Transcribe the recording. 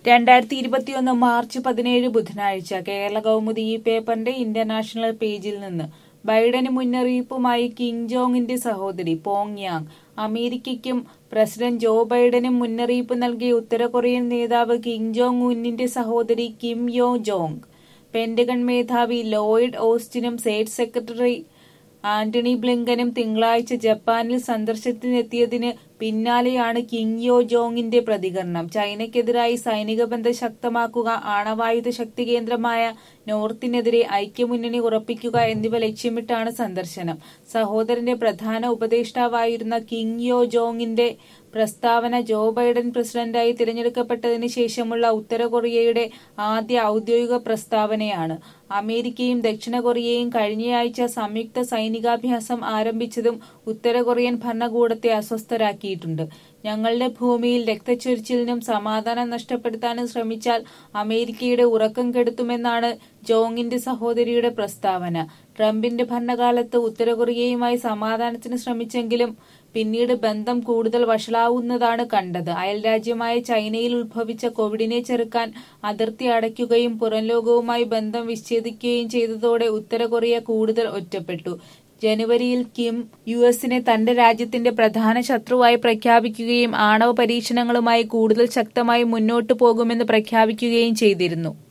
രണ്ടായിരത്തി ഇരുപത്തിയൊന്ന് മാർച്ച് പതിനേഴ് ബുധനാഴ്ച കേരള കൗമുദി ഈ പേപ്പറിന്റെ ഇന്റർനാഷണൽ പേജിൽ നിന്ന് ബൈഡന് മുന്നറിയിപ്പുമായി കിം ജോങ്ങിന്റെ സഹോദരി പോങ് യാങ് അമേരിക്കയ്ക്കും പ്രസിഡന്റ് ജോ ബൈഡനും മുന്നറിയിപ്പ് നൽകിയ ഉത്തര കൊറിയൻ നേതാവ് കിം ജോങ് ഉന്നിന്റെ സഹോദരി കിം യോ ജോങ് പെന്റഗൺ മേധാവി ലോയിഡ് ഓസ്റ്റിനും സ്റ്റേറ്റ് സെക്രട്ടറി ആന്റണി ബ്ലിങ്കനും തിങ്കളാഴ്ച ജപ്പാനിൽ സന്ദർശനത്തിനെത്തിയതിന് പിന്നാലെയാണ് കിങ് യോ ജോങ്ങിന്റെ പ്രതികരണം ചൈനയ്ക്കെതിരായി സൈനിക ബന്ധം ശക്തമാക്കുക ആണവായുധ ശക്തി കേന്ദ്രമായ നോർത്തിനെതിരെ ഐക്യമുന്നണി ഉറപ്പിക്കുക എന്നിവ ലക്ഷ്യമിട്ടാണ് സന്ദർശനം സഹോദരന്റെ പ്രധാന ഉപദേഷ്ടാവായിരുന്ന കിങ് യോ ജോങ്ങിന്റെ പ്രസ്താവന ജോ ബൈഡൻ പ്രസിഡന്റായി തിരഞ്ഞെടുക്കപ്പെട്ടതിന് ശേഷമുള്ള ഉത്തര കൊറിയയുടെ ആദ്യ ഔദ്യോഗിക പ്രസ്താവനയാണ് അമേരിക്കയും ദക്ഷിണ കൊറിയയും കഴിഞ്ഞയാഴ്ച സംയുക്ത സൈനികാഭ്യാസം ആരംഭിച്ചതും ഉത്തര കൊറിയൻ ഭരണകൂടത്തെ അസ്വസ്ഥരാക്കിയിട്ടുണ്ട് ഞങ്ങളുടെ ഭൂമിയിൽ രക്തച്ചൊരിച്ചിലിനും സമാധാനം നഷ്ടപ്പെടുത്താനും ശ്രമിച്ചാൽ അമേരിക്കയുടെ ഉറക്കം കെടുത്തുമെന്നാണ് ജോങ്ങിന്റെ സഹോദരിയുടെ പ്രസ്താവന ട്രംപിന്റെ ഭരണകാലത്ത് ഉത്തര കൊറിയയുമായി സമാധാനത്തിന് ശ്രമിച്ചെങ്കിലും പിന്നീട് ബന്ധം കൂടുതൽ വഷളാവുന്നതാണ് കണ്ടത് അയൽരാജ്യമായ ചൈനയിൽ ഉത്ഭവിച്ച കോവിഡിനെ ചെറുക്കാൻ അതിർത്തി അടയ്ക്കുകയും പുറംലോകവുമായി ബന്ധം വിച്ഛേദിക്കുകയും ചെയ്തതോടെ ഉത്തര കൊറിയ കൂടുതൽ ഒറ്റപ്പെട്ടു ജനുവരിയിൽ കിം യു എസിനെ തന്റെ രാജ്യത്തിന്റെ പ്രധാന ശത്രുവായി പ്രഖ്യാപിക്കുകയും ആണവ പരീക്ഷണങ്ങളുമായി കൂടുതൽ ശക്തമായി മുന്നോട്ടു പോകുമെന്ന് പ്രഖ്യാപിക്കുകയും ചെയ്തിരുന്നു